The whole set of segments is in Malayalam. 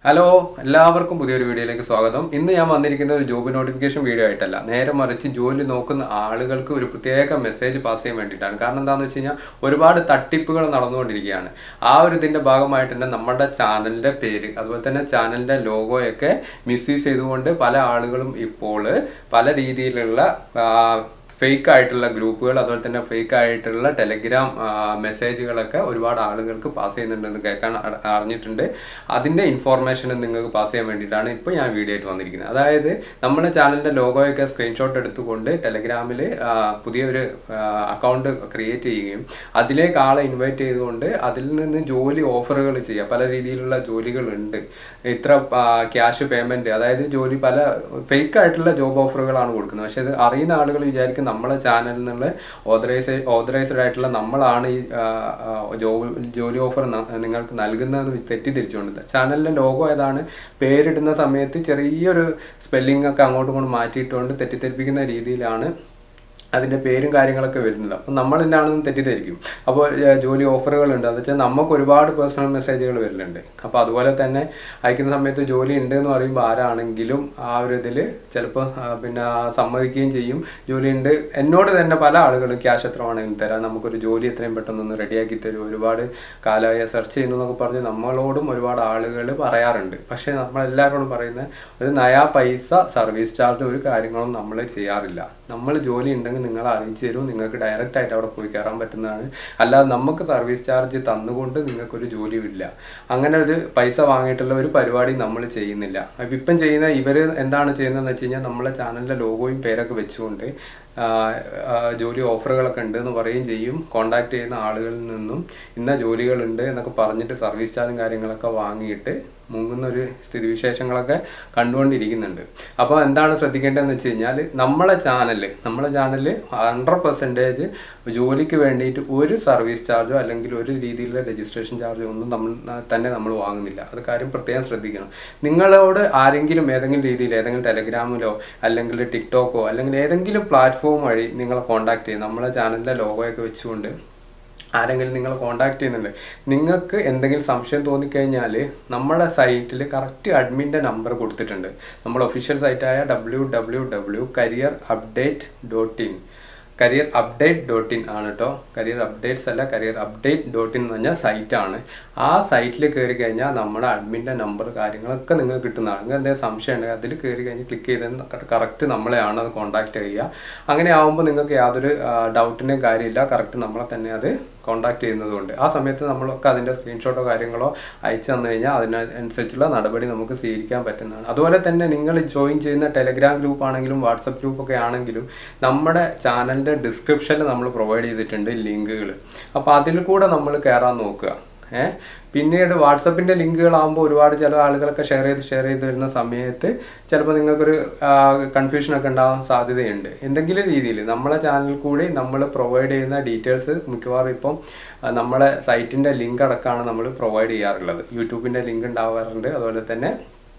ഹലോ എല്ലാവർക്കും പുതിയൊരു വീഡിയോയിലേക്ക് സ്വാഗതം ഇന്ന് ഞാൻ വന്നിരിക്കുന്ന ഒരു ജോബ് നോട്ടിഫിക്കേഷൻ വീഡിയോ ആയിട്ടല്ല നേരെ മറിച്ച് ജോലി നോക്കുന്ന ആളുകൾക്ക് ഒരു പ്രത്യേക മെസ്സേജ് പാസ് ചെയ്യാൻ വേണ്ടിയിട്ടാണ് കാരണം എന്താണെന്ന് വെച്ച് കഴിഞ്ഞാൽ ഒരുപാട് തട്ടിപ്പുകൾ നടന്നുകൊണ്ടിരിക്കുകയാണ് ആ ഒരു ഇതിൻ്റെ ഭാഗമായിട്ട് തന്നെ നമ്മുടെ ചാനലിൻ്റെ പേര് അതുപോലെ തന്നെ ചാനലിൻ്റെ ലോഗോയൊക്കെ മിസ്യൂസ് ചെയ്തുകൊണ്ട് പല ആളുകളും ഇപ്പോൾ പല രീതിയിലുള്ള ആ, ഫേക്ക് ആയിട്ടുള്ള ഗ്രൂപ്പുകൾ അതുപോലെ തന്നെ ഫേക്ക് ആയിട്ടുള്ള ടെലഗ്രാം മെസ്സേജുകളൊക്കെ ഒരുപാട് ആളുകൾക്ക് പാസ് ചെയ്യുന്നുണ്ടെന്ന് കേൾക്കാൻ അ- അറിഞ്ഞിട്ടുണ്ട് അതിൻ്റെ ഇൻഫോർമേഷൻ നിങ്ങൾക്ക് പാസ് ചെയ്യാൻ വേണ്ടിയിട്ടാണ് ഇപ്പോൾ ഞാൻ വീഡിയോ ആയിട്ട് വന്നിരിക്കുന്നത് അതായത് നമ്മുടെ ചാനലിൻ്റെ ലോഗോയൊക്കെ സ്ക്രീൻഷോട്ട് എടുത്തുകൊണ്ട് ടെലഗ്രാമിൽ പുതിയൊരു അക്കൗണ്ട് ക്രിയേറ്റ് ചെയ്യുകയും അതിലേക്ക് ആളെ ഇൻവൈറ്റ് ചെയ്തുകൊണ്ട് അതിൽ നിന്ന് ജോലി ഓഫറുകൾ ചെയ്യുക പല രീതിയിലുള്ള ജോലികളുണ്ട് ഇത്ര ക്യാഷ് പേയ്മെന്റ് അതായത് ജോലി പല ഫേക്ക് ആയിട്ടുള്ള ജോബ് ഓഫറുകളാണ് കൊടുക്കുന്നത് പക്ഷെ ഇത് അറിയുന്ന ആളുകൾ വിചാരിക്കും നമ്മളെ ചാനലിൽ നിന്നുള്ള ഓതറൈസ് ഓതറൈസ്ഡ് ആയിട്ടുള്ള നമ്മളാണ് ഈ ആ, ആ, ജോബ് ജോലി ഓഫർ നിങ്ങൾക്ക് നൽകുന്നതെന്ന് തെറ്റിദ്ധരിച്ചുകൊണ്ട് ചാനലിന്റെ ലോഗോ ഏതാണ് പേരിടുന്ന സമയത്ത് ചെറിയൊരു സ്പെല്ലിംഗ് ഒക്കെ അങ്ങോട്ടും ഇങ്ങോട്ടും മാറ്റിയിട്ടുകൊണ്ട് തെറ്റിദ്ധരിപ്പിക്കുന്ന രീതിയിലാണ് അതിൻ്റെ പേരും കാര്യങ്ങളൊക്കെ വരുന്നത് അപ്പം നമ്മൾ തന്നെയാണെന്ന് തെറ്റിദ്ധരിക്കും അപ്പോൾ ഏഹ്, ജോലി ഓഫറുകളുണ്ട് അത് വെച്ചാൽ നമുക്ക് ഒരുപാട് പേഴ്സണൽ മെസ്സേജുകൾ വരുന്നുണ്ട് അപ്പോൾ അതുപോലെ തന്നെ അയക്കുന്ന സമയത്ത് ജോലി ഉണ്ട് എന്ന് പറയുമ്പോൾ ആരാണെങ്കിലും ആ ഒരു ഇതിൽ ചിലപ്പോൾ പിന്നെ സമ്മതിക്കുകയും ചെയ്യും ജോലി ഉണ്ട് എന്നോട് തന്നെ പല ആളുകളും ക്യാഷ് എത്ര വേണമെങ്കിലും തരാം നമുക്കൊരു ജോലി എത്രയും പെട്ടെന്നൊന്ന് റെഡിയാക്കി തരും ഒരുപാട് കാലമായി സെർച്ച് ചെയ്യുന്നു എന്നൊക്കെ പറഞ്ഞ് നമ്മളോടും ഒരുപാട് ആളുകൾ പറയാറുണ്ട് പക്ഷേ നമ്മളെല്ലാവരോടും പറയുന്ന ഒരു നയാ പൈസ സർവീസ് ചാർജ് ഒരു കാര്യങ്ങളും നമ്മൾ ചെയ്യാറില്ല നമ്മൾ ജോലി ഉണ്ടെങ്കിൽ നിങ്ങളെ അറിയിച്ചു തരും നിങ്ങൾക്ക് ഡയറക്റ്റ് ആയിട്ട് അവിടെ പോയി കയറാൻ പറ്റുന്നതാണ് അല്ലാതെ നമുക്ക് സർവീസ് ചാർജ് തന്നുകൊണ്ട് നിങ്ങൾക്കൊരു ജോലിയും ഇല്ല അങ്ങനെ ഒരു പൈസ വാങ്ങിയിട്ടുള്ള ഒരു പരിപാടി നമ്മൾ ചെയ്യുന്നില്ല അപ്പം ഇപ്പം ചെയ്യുന്ന ഇവർ എന്താണ് ചെയ്യുന്നതെന്ന് വെച്ച് കഴിഞ്ഞാൽ നമ്മളെ ചാനലിൻ്റെ ലോഗോയും പേരൊക്കെ വെച്ചുകൊണ്ട് ആ, ആ, ജോലി ഓഫറുകളൊക്കെ ഉണ്ട് എന്ന് പറയുകയും ചെയ്യും കോണ്ടാക്ട് ചെയ്യുന്ന ആളുകളിൽ നിന്നും ഇന്ന ജോലികളുണ്ട് എന്നൊക്കെ പറഞ്ഞിട്ട് സർവീസ് ചാർജും കാര്യങ്ങളൊക്കെ വാങ്ങിയിട്ട് മുങ്ങുന്ന ഒരു സ്ഥിതിവിശേഷങ്ങളൊക്കെ കണ്ടുകൊണ്ടിരിക്കുന്നുണ്ട് അപ്പോൾ എന്താണ് ശ്രദ്ധിക്കേണ്ടതെന്ന് വെച്ച് കഴിഞ്ഞാൽ നമ്മളെ ചാനൽ നമ്മളെ ചാനൽ ഹൺഡ്രഡ് പെർസെൻറ്റേജ് ജോലിക്ക് വേണ്ടിയിട്ട് ഒരു സർവീസ് ചാർജോ അല്ലെങ്കിൽ ഒരു രീതിയിലുള്ള രജിസ്ട്രേഷൻ ചാർജോ ഒന്നും നമ്മൾ തന്നെ നമ്മൾ വാങ്ങുന്നില്ല അത് കാര്യം പ്രത്യേകം ശ്രദ്ധിക്കണം നിങ്ങളോട് ആരെങ്കിലും ഏതെങ്കിലും രീതിയിൽ ഏതെങ്കിലും ടെലഗ്രാമിലോ അല്ലെങ്കിൽ ടിക്ടോക്കോ അല്ലെങ്കിൽ ഏതെങ്കിലും പ്ലാറ്റ്ഫോം വഴി നിങ്ങളെ കോൺടാക്ട് ചെയ്യും നമ്മളെ ചാനലിൻ്റെ ലോഗോയൊക്കെ വെച്ചുകൊണ്ട് ആരെങ്കിലും നിങ്ങൾ കോൺടാക്ട് ചെയ്യുന്നുണ്ട് നിങ്ങൾക്ക് എന്തെങ്കിലും സംശയം തോന്നിക്കഴിഞ്ഞാൽ നമ്മുടെ സൈറ്റിൽ കറക്റ്റ് അഡ്മിൻ്റെ നമ്പർ കൊടുത്തിട്ടുണ്ട് നമ്മുടെ ഒഫീഷ്യൽ സൈറ്റായ W W W career update dot in career update dot in ആണ് കേട്ടോ കരിയർ അപ്ഡേറ്റ്സ് അല്ല കരിയർ അപ്ഡേറ്റ് ഡോട്ട് ഇൻ എന്ന് പറഞ്ഞാൽ സൈറ്റാണ് ആ സൈറ്റിൽ കയറി കഴിഞ്ഞാൽ നമ്മുടെ അഡ്മിൻ്റെ നമ്പർ കാര്യങ്ങളൊക്കെ നിങ്ങൾക്ക് കിട്ടുന്നതാണ് നിങ്ങൾക്ക് എന്തെങ്കിലും സംശയം ഉണ്ടെങ്കിൽ അതിൽ കയറി കഴിഞ്ഞ് ക്ലിക്ക് ചെയ്ത് കറക്റ്റ് നമ്മളെയാണ് അത് കോൺടാക്ട് ചെയ്യുക അങ്ങനെ ആകുമ്പോൾ നിങ്ങൾക്ക് യാതൊരു ഡൗട്ടിൻ്റെയും കാര്യമില്ല കറക്റ്റ് നമ്മളെ തന്നെ അത് കോൺടാക്ട് ചെയ്യുന്നതുകൊണ്ട് ആ സമയത്ത് നമ്മളൊക്കെ അതിൻ്റെ സ്ക്രീൻഷോട്ടോ കാര്യങ്ങളോ അയച്ചു തന്നു കഴിഞ്ഞാൽ അതിനനുസരിച്ചുള്ള നടപടി നമുക്ക് സ്വീകരിക്കാൻ പറ്റുന്നതാണ് അതുപോലെ തന്നെ നിങ്ങൾ ജോയിൻ ചെയ്യുന്ന ടെലഗ്രാം ഗ്രൂപ്പ് ആണെങ്കിലും വാട്സപ്പ് ഗ്രൂപ്പ് ഒക്കെ ആണെങ്കിലും നമ്മുടെ ചാനലിൻ്റെ ഡിസ്ക്രിപ്ഷനിൽ നമ്മൾ പ്രൊവൈഡ് ചെയ്തിട്ടുണ്ട് ലിങ്കുകൾ അപ്പോൾ അതിൽ കൂടെ നമ്മൾ കയറാൻ നോക്കുക ഏഹ് പിന്നീട് വാട്സപ്പിൻ്റെ ലിങ്കുകളാകുമ്പോൾ ഒരുപാട് ചില ആളുകളൊക്കെ ഷെയർ ചെയ്ത് ഷെയർ ചെയ്ത് വരുന്ന സമയത്ത് ചിലപ്പോൾ നിങ്ങൾക്കൊരു കൺഫ്യൂഷനൊക്കെ ഉണ്ടാവാൻ സാധ്യതയുണ്ട് എന്തെങ്കിലും രീതിയിൽ നമ്മളെ ചാനലിൽ കൂടി നമ്മൾ പ്രൊവൈഡ് ചെയ്യുന്ന ഡീറ്റെയിൽസ് മിക്കവാറും ഇപ്പം ആ, നമ്മളെ സൈറ്റിൻ്റെ ലിങ്ക് അടക്കമാണ് നമ്മൾ പ്രൊവൈഡ് ചെയ്യാറുള്ളത് യൂട്യൂബിൻ്റെ ലിങ്ക് ഉണ്ടാവാറുണ്ട് അതുപോലെ തന്നെ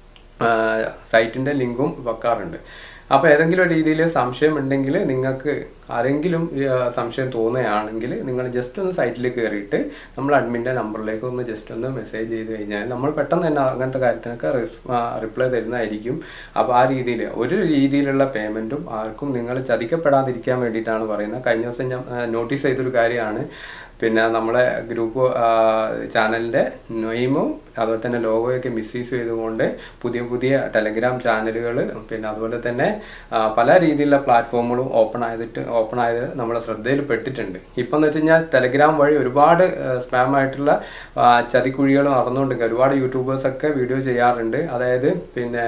സൈറ്റിൻ്റെ ലിങ്കും വെക്കാറുണ്ട് അപ്പോൾ ഏതെങ്കിലും ഒരു രീതിയിൽ സംശയം ഉണ്ടെങ്കിൽ നിങ്ങൾക്ക് ആരെങ്കിലും ആ, സംശയം തോന്നുകയാണെങ്കിൽ നിങ്ങൾ ജസ്റ്റ് ഒന്ന് സൈറ്റിൽ കയറിയിട്ട് നമ്മൾ അഡ്മിൻ്റെ നമ്പറിലേക്ക് ഒന്ന് ജസ്റ്റ് ഒന്ന് മെസ്സേജ് ചെയ്ത് കഴിഞ്ഞാൽ നമ്മൾ പെട്ടെന്ന് തന്നെ അങ്ങനത്തെ കാര്യത്തിനൊക്കെ റിപ്ലൈ തരുന്നതായിരിക്കും അപ്പോൾ ആ രീതിയിൽ ഒരു രീതിയിലുള്ള പേയ്മെൻറ്റും ആർക്കും നിങ്ങൾ ചതിക്കപ്പെടാതിരിക്കാൻ വേണ്ടിയിട്ടാണ് പറയുന്നത് കഴിഞ്ഞ ദിവസം ഞാൻ നോട്ടീസ് ചെയ്തൊരു കാര്യമാണ് പിന്നെ നമ്മളെ ഗ്രൂപ്പ് ചാനലിൻ്റെ നെയിമും അതുപോലെ തന്നെ ലോഗോയൊക്കെ മിസ്യൂസ് ചെയ്തുകൊണ്ട് പുതിയ പുതിയ ടെലഗ്രാം ചാനലുകൾ പിന്നെ അതുപോലെ തന്നെ ആ, പല രീതിയിലുള്ള പ്ലാറ്റ്ഫോമുകളും ഓപ്പൺ ആയതിട്ട് ഓപ്പൺ ആയത് നമ്മുടെ ശ്രദ്ധയിൽ പെട്ടിട്ടുണ്ട് ഇപ്പം എന്ന് വെച്ച് കഴിഞ്ഞാൽ ടെലഗ്രാം വഴി ഒരുപാട് സ്പാം ആയിട്ടുള്ള ആ, ചതിക്കുഴികൾ നടന്നുകൊണ്ടിരിക്കുക ഒരുപാട് യൂട്യൂബേഴ്സൊക്കെ വീഡിയോ ചെയ്യാറുണ്ട് അതായത് പിന്നെ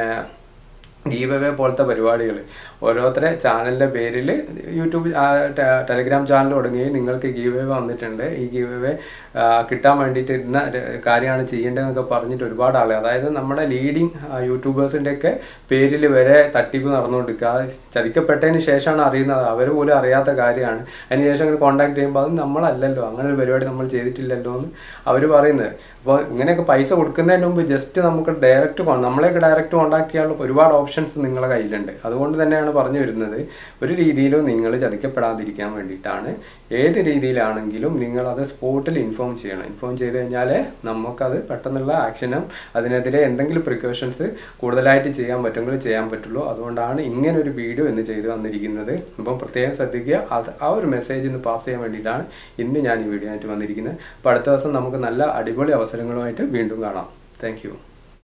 ഗീവ് അവേ പോലത്തെ പരിപാടികൾ ഓരോരുത്തരെ ചാനലിൻ്റെ പേരിൽ യൂട്യൂബ് ആ, ടെ- ടെലഗ്രാം ചാനൽ തുടങ്ങി നിങ്ങൾക്ക് ഗീവ് അവേ വന്നിട്ടുണ്ട് ഈ ഗീവ് അവേ കിട്ടാൻ വേണ്ടിയിട്ട് ഇന്ന ര- കാര്യമാണ് ചെയ്യേണ്ടതെന്നൊക്കെ പറഞ്ഞിട്ട് ഒരുപാട് ആളുകൾ അതായത് നമ്മുടെ ലീഡിങ് യൂട്യൂബേഴ്സിൻ്റെ ഒക്കെ പേരിൽ വരെ തട്ടിപ്പ് നടന്നുകൊണ്ടിരിക്കുക അത് ചതിക്കപ്പെട്ടതിന് ശേഷമാണ് അറിയുന്നത് അവർ പോലും അറിയാത്ത കാര്യമാണ് അതിന് ശേഷം അങ്ങനെ കോൺടാക്ട് ചെയ്യുമ്പോൾ അത് നമ്മളല്ലല്ലോ അങ്ങനെ ഒരു പരിപാടി നമ്മൾ ചെയ്തിട്ടില്ലല്ലോ എന്ന് അവർ പറയുന്നത് അപ്പോൾ ഇങ്ങനെയൊക്കെ പൈസ കൊടുക്കുന്നതിന് മുമ്പ് ജസ്റ്റ് നമുക്ക് ഡയറക്റ്റ് നമ്മളെയൊക്കെ ഡയറക്റ്റ് കോൺടാക്ട് ചെയ്യാനുള്ള ഒരുപാട് ഓപ്ഷൻസ് നിങ്ങളുടെ കയ്യിലുണ്ട് അതുകൊണ്ട് തന്നെയാണ് പറഞ്ഞു വരുന്നത് ഒരു രീതിയിലും നിങ്ങൾ ചതിക്കപ്പെടാതിരിക്കാൻ വേണ്ടിയിട്ടാണ് ഏത് രീതിയിലാണെങ്കിലും നിങ്ങളത് സ്പോട്ടിൽ ഇൻഫോം ഇൻഫോം ചെയ്യണം ഇൻഫോം ചെയ്ത് കഴിഞ്ഞാൽ നമുക്കത് പെട്ടെന്നുള്ള ആക്ഷനും അതിനെതിരെ എന്തെങ്കിലും പ്രിക്കോഷൻസ് കൂടുതലായിട്ട് ചെയ്യാൻ പറ്റുമെങ്കിൽ ചെയ്യാൻ പറ്റുള്ളൂ അതുകൊണ്ടാണ് ഇങ്ങനെ ഒരു വീഡിയോ ഇന്ന് ചെയ്തു വന്നിരിക്കുന്നത് അപ്പം പ്രത്യേകം ശ്രദ്ധിക്കുക അത് ആ ഒരു മെസ്സേജ് ഇന്ന് പാസ് ചെയ്യാൻ വേണ്ടിയിട്ടാണ് ഇന്ന് ഞാൻ ഈ വീഡിയോ ആയിട്ട് വന്നിരിക്കുന്നത് അപ്പോൾ അടുത്ത ദിവസം നമുക്ക് നല്ല അടിപൊളി അവസരങ്ങളുമായിട്ട് വീണ്ടും കാണാം താങ്ക്